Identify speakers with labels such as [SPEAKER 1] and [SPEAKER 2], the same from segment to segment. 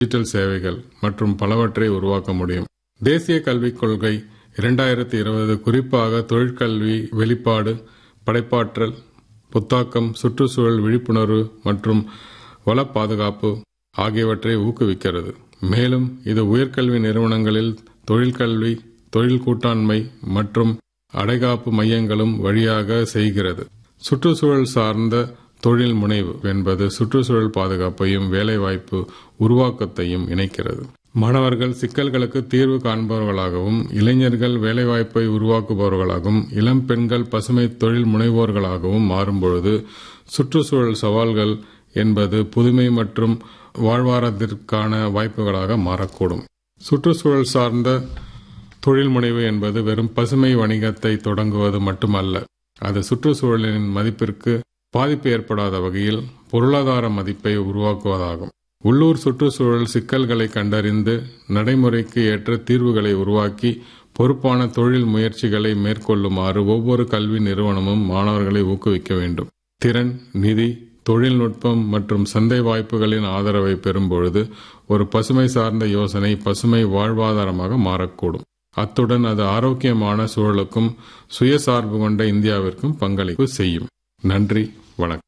[SPEAKER 1] digital சேவைகள் மற்றும் பலவற்றை உருவாக்க முடியும் தேசிய கல்விக் கொள்கை இரண்டாயிரத்தி இருபது குறிப்பாக தொழிற்கல்வி வெளிப்பாடு படைப்பாற்றல் புத்தாக்கம் சுற்றுச்சூழல் விழிப்புணர்வு மற்றும் வள பாதுகாப்பு ஆகியவற்றை ஊக்குவிக்கிறது மேலும் இது உயர்கல்வி நிறுவனங்களில் தொழிற்கல்வி தொழில் கூட்டாண்மை மற்றும் அடைகாப்பு மையங்களும் வழியாக செய்கிறது சுற்றுச்சூழல் சார்ந்த தொழில் முனைவு என்பது சுற்றுச்சூழல் பாதுகாப்பையும் வேலைவாய்ப்பு உருவாக்கத்தையும் இணைக்கிறது மாணவர்கள் சிக்கல்களுக்கு தீர்வு காண்பவர்களாகவும் இளைஞர்கள் வேலைவாய்ப்பை உருவாக்குபவர்களாகவும் இளம் பெண்கள் பசுமை தொழில் முனைவோர்களாகவும் மாறும்பொழுது சுற்றுச்சூழல் சவால்கள் என்பது புதுமை மற்றும் வாழ்வாரத்திற்கான வாய்ப்புகளாக மாறக்கூடும் சுற்றுச்சூழல் சார்ந்த தொழில் முனைவு என்பது வெறும் பசுமை வணிகத்தை தொடங்குவது மட்டுமல்ல அது சுற்றுச்சூழலின் மதிப்பிற்கு பாதிப்பு ஏற்படாத வகையில் பொருளாதார மதிப்பை உருவாக்குவதாகும் உள்ளூர் சுற்றுச்சூழல் சிக்கல்களை கண்டறிந்து நடைமுறைக்கு ஏற்ற தீர்வுகளை உருவாக்கி பொறுப்பான தொழில் முயற்சிகளை மேற்கொள்ளுமாறு ஒவ்வொரு கல்வி நிறுவனமும் மாணவர்களை ஊக்குவிக்க வேண்டும் திறன் நிதி தொழில்நுட்பம் மற்றும் சந்தை வாய்ப்புகளின் ஆதரவை பெறும்பொழுது ஒரு பசுமை சார்ந்த யோசனை பசுமை வாழ்வாதாரமாக மாறக்கூடும் அத்துடன் அது ஆரோக்கியமான சூழலுக்கும் சுயசார்பு கொண்ட இந்தியாவிற்கும் பங்களிப்பு செய்யும் நன்றி வணக்கம்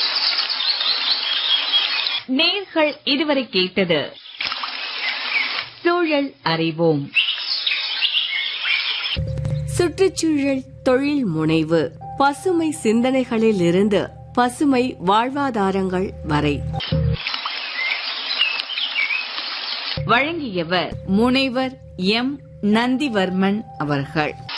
[SPEAKER 2] நேர்கள் இதுவரை கேட்டது சூழல் அறிவோம்
[SPEAKER 3] சுற்றுச்சூழல் தொழில் முனைவு பசுமை சிந்தனைகளில் இருந்து பசுமை வாழ்வாதாரங்கள் வரை
[SPEAKER 2] வழங்கியவர் முனைவர் எம் நந்திவர்மன் அவர்கள்